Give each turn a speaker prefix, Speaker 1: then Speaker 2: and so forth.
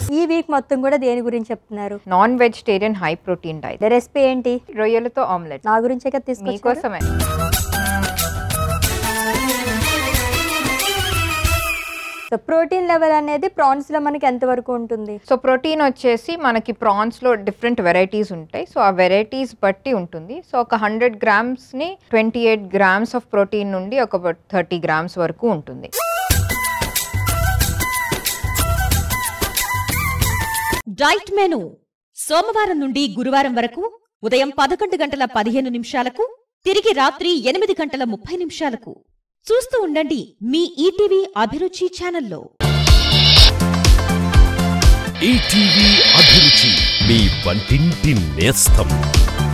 Speaker 1: ఈ వీక్ మొత్తం కూడా దేని గురించి చెప్తున్నారు
Speaker 2: non vegetarian high protein diet
Speaker 1: recipe ఏంటి
Speaker 2: రొయ్యలతో ఆమ్లెట్
Speaker 1: నా గురించే కదా తీసుకొచ్చారు
Speaker 2: మీకోసమే
Speaker 1: సో ప్రోటీన్ లెవెల్ అనేది ప్రాన్స్ లో మనకి ఎంత వరకు ఉంటుంది
Speaker 2: సో ప్రోటీన్ వచ్చేసి మనకి ప్రాన్స్లో డిఫరెంట్ వెరైటీస్ ఉంటాయి సో ఆ వెరైటీస్ బట్టి ఉంటుంది సో ఒక హండ్రెడ్ గ్రామ్స్ని twenty eight grams of protein నుండి ఒక థర్టీ గ్రామ్స్ వరకు ఉంటుంది
Speaker 3: డైట్ మెను సోమవారం నుండి గురువారం వరకు ఉదయం పదకొండు గంటల పదిహేను నిమిషాలకు తిరిగి రాత్రి ఎనిమిది గంటల ముప్పై నిమిషాలకు చూస్తూ ఉండండి మీ ఈటీవీ అభిరుచి ఛానల్లో
Speaker 4: ఈటీవీ అభిరుచి మీ వంటింటి నేస్తం